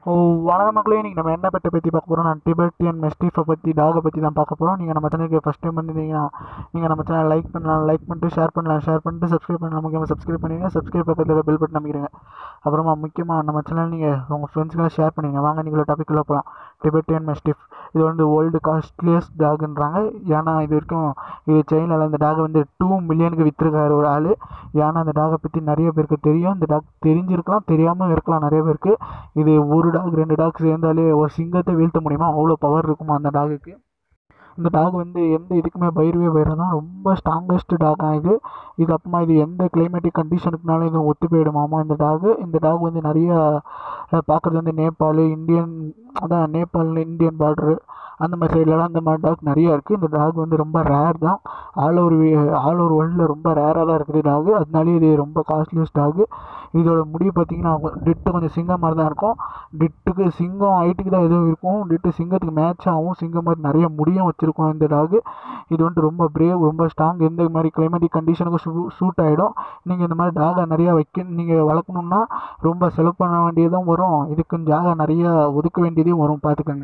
ஓ வணக்கம் மக்களே இன்றைக்கி நம்ம என்ன பெட்டை பற்றி பார்க்க போகிறோம் நான் டிபெட்டியன் மெஸ்டிஃபை பற்றி டாகை பற்றி தான் பார்க்க போகிறோம் நீங்கள் நம்ம சேனலுக்கு ஃபஸ்ட் டைம் வந்திருந்தீங்கன்னா நீங்கள் நம்ம சேனல் லைக் பண்ணலாம் லைக் பண்ணிட்டு ஷேர் பண்ணலாம் ஷேர் பண்ணிட்டு சப்ஸ்கிரைப் பண்ணலாம் முக்கியமாக சப்ஸ்கிரைப் பண்ணிடுங்க சப்ஸ்கிரைப் பக்கத்தில் பெல் பட்டன் அமைக்கிறீங்க அப்புறமா முக்கியமாக நம்ம சேனல் நீங்கள் உங்கள் ஃப்ரெண்ட்ஸ்க்கெல்லாம் ஷேர் பண்ணுங்க வாங்க நீங்கள் டாப்பிக்கில் போகலாம் டிபெட்டியன் மெஸ்டிஃப் இது வந்து வேர்ல்டு காஸ்ட்லியஸ்ட் டாக்ன்றாங்க ஏன்னா இது வரைக்கும் இது சைனாவில் அந்த டாகை வந்து டூ மில்லியனுக்கு விற்றுருக்காரு ஒரு ஆள் ஏன்னா அந்த டாகை பற்றி நிறைய பேருக்கு தெரியும் இந்த டாக் தெரிஞ்சிருக்கலாம் தெரியாமல் இருக்கலாம் நிறைய பேருக்கு இது ஒரு டாக் ரெண்டு டாக் சேர்ந்தாலே ஒரு சிங்கத்தை வீழ்த்த முடியுமா அவ்வளோ பவர் இருக்குமா அந்த டாகுக்கு இந்த டாக் வந்து எந்த இதுக்குமே பயிர்வே பயிரதான் ரொம்ப ஸ்ட்ராங்கஸ்ட் டாகாக இது இது அப்புறமா இது எந்த கிளைமேட்டிக் கண்டிஷனுக்குனாலும் இது ஒத்து போயிடுமாமா இந்த டாகு இந்த டாக் வந்து நிறைய பார்க்குறது வந்து நேபாள் இந்தியன் அதான் நேபாள் இந்தியன் பார்டரு அந்த மாதிரி சைட்லலாம் அந்த மாதிரி டாக் நிறையா இருக்குது இந்த டாக் வந்து ரொம்ப ரேர் தான் ஆல் ஓவர் ஆல் ஓவர் வேர்ல்டில் ரொம்ப ரேராக தான் இருக்குது டாகு அதனாலே இது ரொம்ப காஸ்ட்லியஸ்ட் டாகு இதோட முடி பார்த்தீங்கன்னா டிட்டு கொஞ்சம் சிங்கம் மாதிரி தான் இருக்கும் டிட்டுக்கு சிங்கம் ஹைட்டுக்கு தான் எதுவும் இருக்கும் டிட்டு சிங்கத்துக்கு மேட்ச் ஆகும் சிங்கம் மாதிரி நிறைய முடியும் வச்சுருக்கோம் இந்த டாகு இது வந்துட்டு ரொம்ப பிரேவ் ரொம்ப ஸ்ட்ராங் எந்த மாதிரி கிளைமேட்டிக் கண்டிஷனுக்கும் சூ சூட் ஆகிடும் நீங்கள் இந்த மாதிரி டாகை நிறையா வைக்க நீங்கள் வளர்க்கணுன்னா ரொம்ப செலவு பண்ண வேண்டியதும் வரும் இதுக்கு ஜாகா நிறையா ஒதுக்க வேண்டியதையும் வரும் பார்த்துக்கோங்க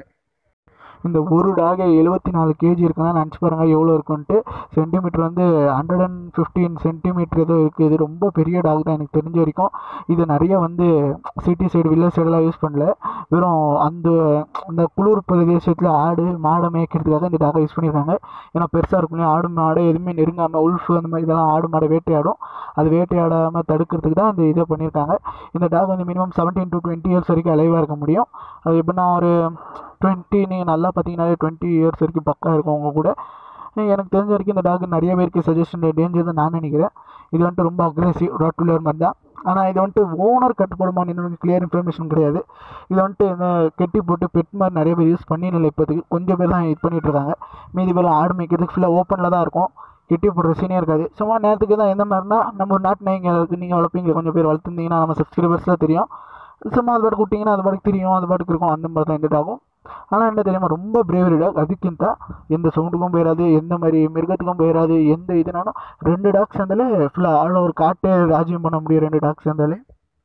இந்த ஒரு டாகை எழுபத்தி நாலு கேஜி இருக்குன்னா நினச்சி பாருங்கள் எவ்வளோ இருக்குன்ட்டு சென்டிமீட்டர் வந்து ஹண்ட்ரட் அண்ட் ஃபிஃப்டீன் சென்டிமீட்டர் ஏதோ இருக்குது இது ரொம்ப பெரிய டாக் தான் எனக்கு தெரிஞ்ச வரைக்கும் இது நிறைய வந்து சிட்டி சைடு வில்லேஜ் சைடெலாம் யூஸ் பண்ணல வெறும் அந்த அந்த குளிர் பிரதேசத்தில் ஆடு மாடை மேய்க்கிறதுக்காக இந்த டாகை யூஸ் பண்ணியிருக்காங்க ஏன்னா பெருசாக இருக்கும் இல்லையா ஆடு மாடு எதுவுமே நெருங்காமல் உல்ஃபு அந்த மாதிரி இதெல்லாம் ஆடு மாடை வேட்டையாடும் அது வேட்டையாடாமல் தடுக்கிறதுக்கு தான் இந்த இதை பண்ணியிருக்காங்க இந்த டாக் வந்து minimum seventeen to twenty years வரைக்கும் அலைவாக இருக்க முடியும் அது எப்படின்னா ஒரு டுவெண்ட்டி நீங்கள் நல்லா பார்த்தீங்கன்னாலே டுவெண்ட்டி இயர்ஸ் வரைக்கும் பக்கா இருக்கும் உங்க கூட எனக்கு தெரிஞ்ச வரைக்கும் இந்த டாக் நிறைய பேருக்கு சஜஷன் டேஞ்சர் தான் நான் நினைக்கிறேன் இது வந்துட்டு ரொம்ப அக்ரெசிவ் ராட்டுலர் மாதிரி தான் ஆனால் இது வந்துட்டு ஓனர் கட்டுப்படுமான்னு இன்னும் கிளியர் இன்ஃபர்மேஷன் கிடையாது இது வந்துட்டு இந்த கெட்டி போட்டு பெட் மாதிரி நிறைய பேர் யூஸ் பண்ணிடல இப்போதைக்கு கொஞ்சம் பேர் தான் இது பண்ணிகிட்டு இருக்காங்க மீதி பேர் ஆடு மேய்க்கிறதுக்கு ஃபுல்லாக ஓப்பனில் தான் இருக்கும் கெட்டி போடுற சீனே இருக்காது சும்மா நேரத்துக்கு தான் எந்த மாதிரினா நம்ம ஒரு நாட்டு நாய்ங்க இருக்குது நீங்கள் வளர்ப்பீங்க கொஞ்சம் பேர் வளர்த்துருந்தீங்கன்னா நம்ம சப்ஸ்கிரைபர்ஸில் தெரியும் சும்மா அது பாட்டுக்கு விட்டிங்கன்னா அது பாட்டுக்கு தெரியும் அது பாட்டுக்கு இருக்கும் அந்த மாதிரி தான் இந்த டாகும் ஆனால் என்ன தெரியுமா ரொம்ப பிரேவரி டாக் அதுக்கிந்த எந்த சவுண்டுக்கும் போயிடாது எந்த மாதிரி மிருகத்துக்கும் போயிடாது எந்த இதுனாலும் ரெண்டு டாக் சேர்ந்தாலே ஃபுல்லாக ஆள் ஒரு காட்டே ராஜ்யம் பண்ண முடியும் ரெண்டு டாக் சேர்ந்தாலே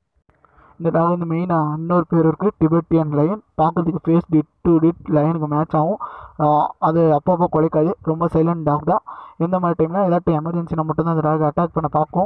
இந்த டாக் வந்து மெயினாக இன்னொரு பேர் இருக்குது டிபெட்டியன் லயன் பார்க்குறதுக்கு ஃபேஸ் டிட் டு டிட் லயனுக்கு மேட்ச் ஆகும் அது அப்பப்போ குலைக்காது ரொம்ப சைலண்ட் டாக் தான் எந்த மாதிரி டைமில் ஏதாட்டும் எமர்ஜென்சினா மட்டும்தான் அந்த டாக் அட்டாக் பண்ண பார்க்கும்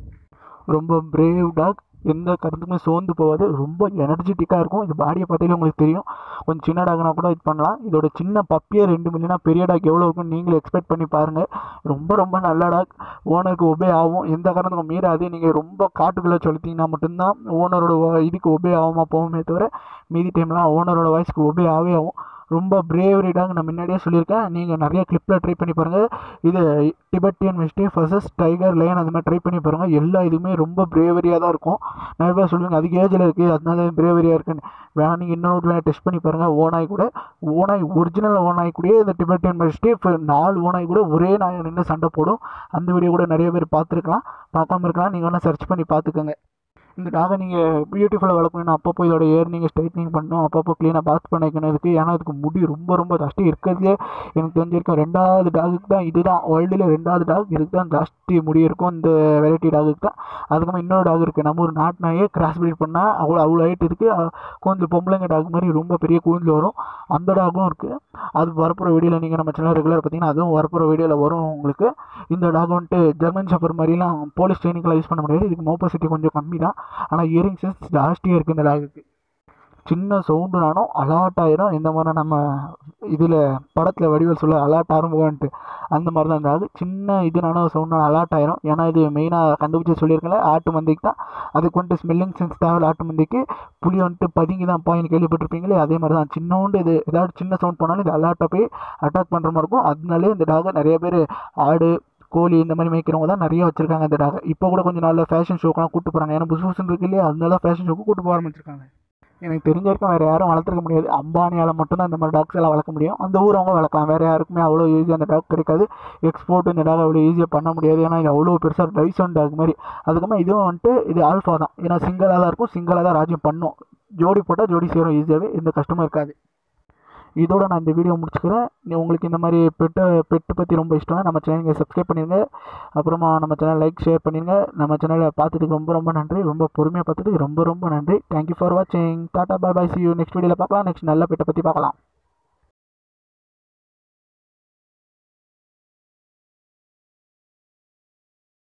ரொம்ப பிரேவ் டாக் எந்த கருத்துக்குமே சோர்ந்து போகாது ரொம்ப எனர்ஜெட்டிக்காக இருக்கும் இது பாடியை பார்த்தாலே உங்களுக்கு தெரியும் கொஞ்சம் சின்ன டாக்னா கூட இது பண்ணலாம் இதோட சின்ன பப்பியே ரெண்டு மில்லியனா பெரிய டாக் எவ்வளோ இருக்குன்னு நீங்களும் எக்ஸ்பெக்ட் பண்ணி பாருங்கள் ரொம்ப ரொம்ப நல்ல டாக் ஓனருக்கு ஒபே ஆகும் எந்த காரணத்துக்கும் மீறாது நீங்கள் ரொம்ப காட்டுக்குள்ளே சொல்லிட்டீங்கன்னா மட்டும்தான் ஓனரோட இதுக்கு ஒபே ஆகுமா போகுமே தவிர மீதி டைம்லாம் ஓனரோட வாய்ஸ்க்கு ஒபே ஆகவே ஆகும் ரொம்ப பிரேவரி டாக் நான் முன்னாடியே சொல்லியிருக்கேன் நீங்கள் நிறைய கிளிப்பில் ட்ரை பண்ணி பாருங்கள் இது Tibetan mastiff versus tiger lion அது மாதிரி ட்ரை பண்ணி பாருங்கள் எல்லா இதுவுமே ரொம்ப பிரேவரியாக தான் இருக்கும் நிறைய பேர் சொல்லுவாங்க அதுக்கு ஏஜில் இருக்குது அதனால பிரேவரியாக இருக்குன்னு வேணா நீங்கள் இன்னொரு வேணால் டெஸ்ட் பண்ணி பாருங்கள் ஓனாய் கூட ஓனாய் ஒரிஜினல் ஓனாய் கூட இந்த டிபெட்டியன் மிஸ்டே இப்போ நாலு ஓனாய் கூட ஒரே நாய் நின்று சண்டை போடும் அந்த வீடியோ கூட நிறைய பேர் பார்த்துருக்கலாம் பார்க்காம இருக்கலாம் நீங்கள் வேணால் சர்ச் பண்ணி பார்த்துக்கோங்க இந்த டாகை நீங்கள் பியூட்டிஃபுல்லாக வளர்க்கணும்னா அப்பப்போ இதோட ஏர் நீங்கள் ஸ்ட்ரைட்னிங் பண்ணணும் அப்பப்போ க்ளீனாக பாத் பண்ண வைக்கணும் இதுக்கு ஏன்னா அதுக்கு முடி ரொம்ப ரொம்ப ஜாஸ்தி இருக்கிறதுலே எனக்கு தெரிஞ்சிருக்கும் ரெண்டாவது டாகுக்கு தான் இதுதான் வேர்ல்டில் ரெண்டாவது டாக் இதுக்கு தான் ஜாஸ்தி முடி இருக்கும் இந்த வெரைட்டி டாகுக்கு தான் அதுக்கப்புறம் இன்னொரு டாக் இருக்குது நம்ம ஒரு நாட்டு நாயே கிராஸ் ப்ரீட் பண்ணால் அவ்வளோ அவ்வளோ ஹைட் இருக்குது கொஞ்சம் பொம்பளைங்க டாக் மாதிரி ரொம்ப பெரிய கூந்தல் வரும் அந்த டாகும் இருக்குது அது வரப்போகிற வீடியோவில் நீங்கள் நம்ம சேனல் ரெகுலர் பார்த்தீங்கன்னா அதுவும் வரப்போகிற வீடியோவில் வரும் உங்களுக்கு இந்த டாக் வந்துட்டு ஜெர்மன் ஷப்பர் மாதிரிலாம் போலீஸ் ட்ரைனிங்லாம் யூஸ் பண்ண முடியாது இதுக்கு மோப்பசிட்டி கொஞ்சம் கம்மி தான் ஆனால் இயரிங் சென்ஸ் ஜாஸ்தியாக இருக்குது இந்த டாகுக்கு சின்ன சவுண்டுனாலும் அலாட் ஆயிரும் இந்த மாதிரி நம்ம இதில் படத்தில் வடிவல் சொல்ல அலாட் ஆரம்பம்ன்ட்டு அந்த மாதிரி தான் டாகு சின்ன இதுனாலும் சவுண்டான அலாட் ஆயிரும் ஏன்னா இது மெயினாக கண்டுபிடிச்சி சொல்லியிருக்கல ஆட்டு மந்திக்கு தான் அதுக்கு வந்துட்டு ஸ்மெல்லிங் சென்ஸ் தேவை ஆட்டு மந்திக்கு புளி வந்துட்டு பதுங்கி தான் பாயின்னு கேள்விப்பட்டிருப்பீங்களே அதே மாதிரி தான் சின்னோண்டு இது ஏதாவது சின்ன சவுண்ட் போனாலும் இது அலாட்டை போய் அட்டாக் பண்ணுற மாதிரி இருக்கும் அதனாலே இந்த டாகை நிறைய பேர் ஆடு கோழி இந்த மாதிரி மேய்க்கிறவங்க தான் நிறைய வச்சிருக்காங்க இந்த டாகை இப்போ கூட கொஞ்சம் நல்ல ஃபேஷன் ஷோக்கெலாம் கூட்டு போகிறாங்க ஏன்னா புதுசு புதுசுன்னு இருக்கு இல்லையா அதனால ஃபேஷன் ஷோக்கு கூட்டு போக ஆரம்பிச்சிருக்காங்க எனக்கு தெரிஞ்ச வரைக்கும் வேறு யாரும் வளர்த்துருக்க முடியாது அம்பானியால் மட்டும்தான் இந்த மாதிரி டாக்ஸ் எல்லாம் வளர்க்க முடியும் அந்த ஊர் அவங்க வளர்க்கலாம் வேறு யாருக்குமே அவ்வளோ ஈஸியாக அந்த டாக் கிடைக்காது எக்ஸ்போர்ட் இந்த டாக் அவ்வளோ ஈஸியாக பண்ண முடியாது ஏன்னா இது அவ்வளோ பெருசாக டைசன் டாக் மாதிரி அதுக்கப்புறமா இதுவும் வந்துட்டு இது ஆல்ஃபா தான் ஏன்னா சிங்கிளாக தான் இருக்கும் சிங்கிளாக தான் ராஜ்யம் பண்ணும் ஜோடி போட்டால் ஜோடி சேரும் ஈஸியாகவே எந்த கஷ்டமும் இருக்காது இதோட நான் இந்த வீடியோ முடிச்சுக்கிறேன் நீ உங்களுக்கு இந்த மாதிரி பெட்டை பெட்டு பற்றி ரொம்ப இஷ்டம்னா நம்ம சேனலுக்கு சப்ஸ்கிரைப் பண்ணிடுங்க அப்புறமா நம்ம சேனல் லைக் ஷேர் பண்ணிடுங்க நம்ம சேனலை பார்த்ததுக்கு ரொம்ப ரொம்ப நன்றி ரொம்ப பொறுமையாக பார்த்ததுக்கு ரொம்ப ரொம்ப நன்றி தேங்க்யூ ஃபார் வாட்சிங் tata bye bye see you next வீடியோவில் பார்க்கலாம் நெக்ஸ்ட் நல்ல பெட்டை பற்றி பார்க்கலாம்